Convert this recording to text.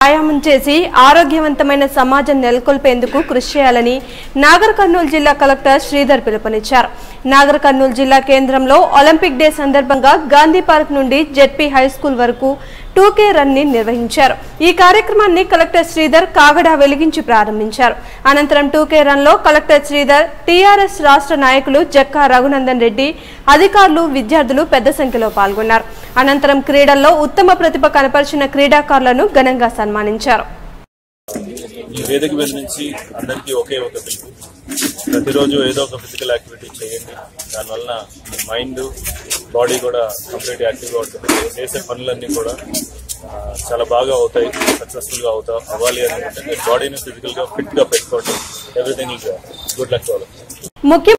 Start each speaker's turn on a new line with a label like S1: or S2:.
S1: వ్యాయామం చేసి ఆరోగ్యవంతమైన సమాజం నెలకొల్పేందుకు కృషి చేయాలని నాగర్ కర్నూలు జిల్లా కలెక్టర్ శ్రీధర్ పిలుపునిచ్చారు నాగర్ కర్నూలు జిల్లా కేంద్రంలో ఒలింపిక్ డే సందర్భంగా గాంధీ పార్క్ నుండి జెడ్పీ హై స్కూల్ వరకు టూకే రన్ ని నిర్వహించారు ఈ కార్యక్రమాన్ని కలెక్టర్ శ్రీధర్ కాగడ వెలిగించి ప్రారంభించారు అనంతరం టూకే రన్ లో కలెక్టర్ శ్రీధర్ టీఆర్ఎస్ రాష్ట్ర నాయకులు జక్కా రఘునందన్ రెడ్డి అధికారులు విద్యార్థులు పెద్ద సంఖ్యలో పాల్గొన్నారు అనంతరం క్రీడల్లో ఉత్తమ ప్రతిభ కనపరిచిన క్రీడాకారులను ఘనంగా సన్మానించారు
S2: ఈ వేదిక మీద నుంచి అందరికీ ఒకే ఒక పిలుపు ప్రతిరోజు ఏదో ఒక ఫిజికల్ యాక్టివిటీ చేయండి దానివల్ల మీ మైండ్ బాడీ కూడా కంప్లీట్ యాక్టివ్గా ఉంటుంది మీరు చేసే పనులన్నీ కూడా ఆ, చాలా బాగా అవుతాయి సక్సెస్ఫుల్గా అవుతా అవ్వాలి అని అంటే మీరు బాడీని ఫిజికల్గా ఫిట్గా పెట్టుకోండి ఎవ్రీథింగ్ గుడ్ లక్
S1: ముఖ్య